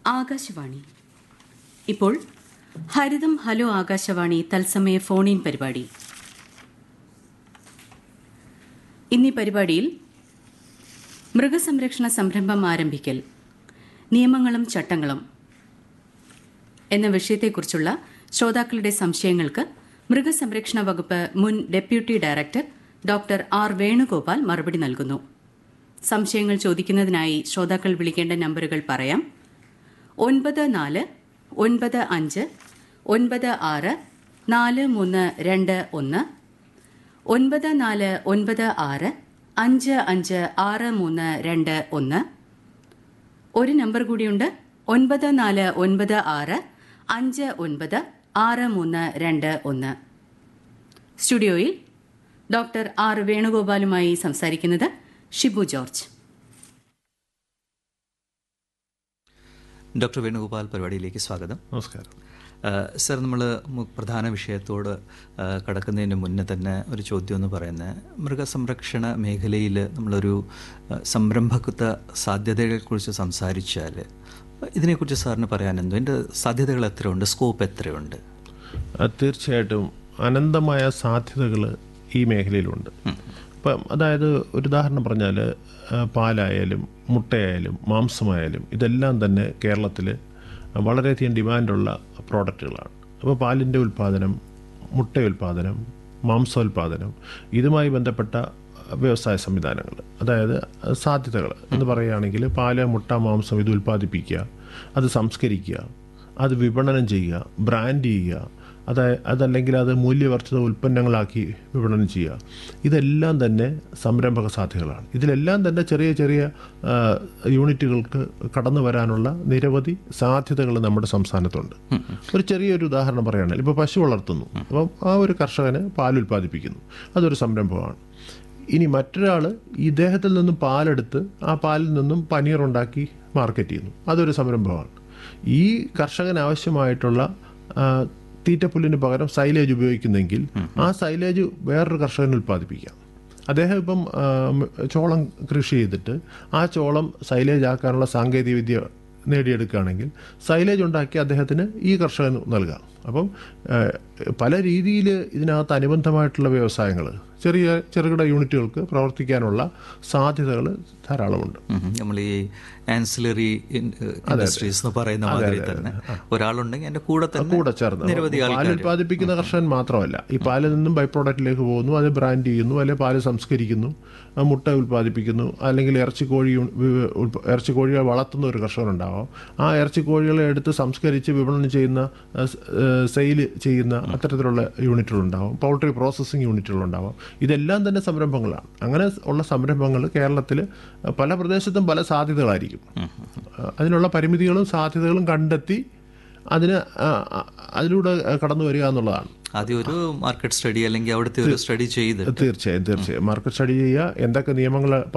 ആകാശവാണി ഇപ്പോൾ ഹരിതം ഹലോ ആകാശവാണി തത്സമയ phone in പരിപാടി ഇന്നീ പരിപാടിയിൽ മൃഗസംരക്ഷണ സംരംഭം ആരംഭിക്കൽ നിയമങ്ങളും ചട്ടങ്ങളും എന്ന വിഷയത്തെക്കുറിച്ചുള്ള ശ്രോതാക്കളുടെ സംശയങ്ങൾക്ക് മൃഗസംരക്ഷണ വകുപ്പ് മുൻ deputy director doctor R Venugopal മറുപടി നൽകുന്നു സംശയങ്ങൾ ചോദിക്കുന്നതിനായി ശ്രോതാക്കൾ വിളിക്കേണ്ട നമ്പറുകൾ പറയാം ഒൻപത് നാല് ഒൻപത് അഞ്ച് ഒൻപത് ആറ് നാല് മൂന്ന് രണ്ട് ഒന്ന് ഒൻപത് നാല് ഒൻപത് ആറ് അഞ്ച് അഞ്ച് ആറ് മൂന്ന് രണ്ട് ഒന്ന് ഒരു നമ്പർ കൂടിയുണ്ട് ഒൻപത് നാല് ഒൻപത് ആറ് അഞ്ച് ഒൻപത് ആറ് മൂന്ന് രണ്ട് ഒന്ന് സ്റ്റുഡിയോയിൽ ഡോക്ടർ ആർ വേണുഗോപാലുമായി സംസാരിക്കുന്നത് ഷിബു ജോർജ് ഡോക്ടർ വേണുഗോപാൽ പരിപാടിയിലേക്ക് സ്വാഗതം നമസ്കാരം ആ, സർ നമ്മൾ പ്രധാന വിഷയത്തോട് ആ, കടക്കുന്നതിന് മുന്നേ തന്നെ ഒരു ചോദ്യം എന്ന് പറയുന്നത് മൃഗസംരക്ഷണ മേഖലയിൽ നമ്മളൊരു ആ, സംരംഭകത്വ സാധ്യതകളെക്കുറിച്ച് സംസാരിച്ചാൽ ഇതിനെക്കുറിച്ച് സാറിന് പറയാൻ എന്തോ ഇതിൻ്റെ സാധ്യതകൾ എത്രയുണ്ട് സ്കോപ്പ് എത്രയുണ്ട് അത് തീർച്ചയായിട്ടും അനന്തമായ സാധ്യതകൾ ഈ മേഖലയിലുണ്ട് ഇപ്പം അതായത് ഒരു ഉദാഹരണം പറഞ്ഞാൽ പാലായാലും മുട്ടയായാലും മാംസമായാലും ഇതെല്ലാം തന്നെ കേരളത്തിൽ വളരെയധികം ഡിമാൻഡുള്ള പ്രോഡക്റ്റുകളാണ് അപ്പോൾ പാലിൻ്റെ ഉൽപ്പാദനം മുട്ട ഉൽപ്പാദനം മാംസോൽപാദനം ഇതുമായി ബന്ധപ്പെട്ട വ്യവസായ സംവിധാനങ്ങൾ അതായത് സാധ്യതകൾ എന്ന് പറയുകയാണെങ്കിൽ പാല് മുട്ട മാംസം ഇത് ഉൽപ്പാദിപ്പിക്കുക അത് സംസ്കരിക്കുക അത് വിപണനം ചെയ്യുക ബ്രാൻഡ് ചെയ്യുക അത് അതല്ലെങ്കിൽ അത് മൂല്യവർദ്ധിത ഉൽപ്പന്നങ്ങളാക്കി വിപണനം ചെയ്യുക ഇതെല്ലാം തന്നെ സംരംഭക സാധ്യതകളാണ് ഇതിലെല്ലാം തന്നെ ചെറിയ ചെറിയ ആ, യൂണിറ്റുകൾക്ക് കടന്നു വരാനുള്ള നിരവധി സാധ്യതകൾ നമ്മുടെ സംസ്ഥാനത്തുണ്ട് ഒരു ചെറിയൊരു ഉദാഹരണം പറയുകയാണെങ്കിൽ ഇപ്പോൾ പശു വളർത്തുന്നു അപ്പം ആ ഒരു കർഷകന് പാൽ ഉൽപ്പാദിപ്പിക്കുന്നു അതൊരു സംരംഭമാണ് ഇനി മറ്റൊരാൾ ഇദ്ദേഹത്തിൽ നിന്നും പാലെടുത്ത് ആ പാലിൽ നിന്നും പനീർ ഉണ്ടാക്കി മാർക്കറ്റ് ചെയ്യുന്നു അതൊരു സംരംഭമാണ് ഈ കർഷകന് ആവശ്യമായിട്ടുള്ള ആ, തീറ്റപ്പുല്ലിന് പകരം സൈലേജ് ഉപയോഗിക്കുന്നെങ്കിൽ ആ സൈലേജ് വേറൊരു കർഷകന് ഉൽപ്പാദിപ്പിക്കാം അദ്ദേഹം ഇപ്പം ആ, മ്, ചോളം കൃഷി ചെയ്തിട്ട് ആ ചോളം സൈലേജ് ആക്കാനുള്ള സാങ്കേതിക വിദ്യ നേടിയെടുക്കുകയാണെങ്കിൽ സൈലേജ് ഉണ്ടാക്കി അദ്ദേഹത്തിന് ഈ കർഷകന് നൽകാം അപ്പം ആ, പല രീതിയിൽ ഇതിനകത്ത് അനുബന്ധമായിട്ടുള്ള വ്യവസായങ്ങൾ ചെറിയ ചെറുകിട യൂണിറ്റുകൾക്ക് പ്രവർത്തിക്കാനുള്ള സാധ്യതകൾ ധാരാളമുണ്ട് നമ്മൾ ഈ ആൻസിലറി ഇൻഡസ്ട്രീസ് എന്ന് പറയുന്ന മാതിരി തന്നെ ഒരാളുണ്ടെങ്കിൽ എൻ്റെ കൂടെ തന്നെ കൂടെ ചേർന്ന് നിരവധി പാൽ ആൾക്കാർ ഉൽപ്പാദിപ്പിക്കുന്ന കർഷകൻ മാത്രമല്ല ഈ പാലിൽ നിന്നും ബൈ പ്രോഡക്റ്റിലേക്ക് പോകുന്നു അത് ബ്രാൻഡ് ചെയ്യുന്നു അല്ലെങ്കിൽ പാല് സംസ്കരിക്കുന്നു ആ മുട്ട ഉൽപ്പാദിപ്പിക്കുന്നു അല്ലെങ്കിൽ ഇറച്ചി കോഴി ഉ- വി- ഉൽപ്പ- ഇറച്ചി കോഴികളെ വളർത്തുന്ന ഒരു കർഷകനുണ്ടാവാം ആ ഇറച്ചി കോഴികളെ എടുത്ത് സംസ്കരിച്ച് വിപണനം ചെയ്യുന്ന സെയിൽ ചെയ്യുന്ന അത്തരത്തിലുള്ള യൂണിറ്റുകളുണ്ടാവും പൗൾട്രി പ്രോസസ്സിംഗ് യൂണിറ്റുകളുണ്ടാവാം ഇതെല്ലാം തന്നെ സംരംഭങ്ങളാണ് അങ്ങനെ ഉള്ള സംരംഭങ്ങൾ കേരളത്തിൽ പല പ്രദേശത്തും പല സാധ്യതകളായിരിക്കും അതിനുള്ള പരിമിതികളും സാധ്യതകളും കണ്ടെത്തി അതിന് ആ, ആ, അതിലൂടെ കടന്നു വരിക എന്നുള്ളതാണ് ആദ്യം ഒരു മാർക്കറ്റ് സ്റ്റഡി അല്ലെങ്കിൽ അവിടുത്തെ ഒരു സ്റ്റഡി ചെയ്ത് തീർച്ചയായും തീർച്ചയായും മാർക്കറ്റ് സ്റ്റഡി ചെയ്യുക എന്തൊക്കെ നിയമങ്ങൾ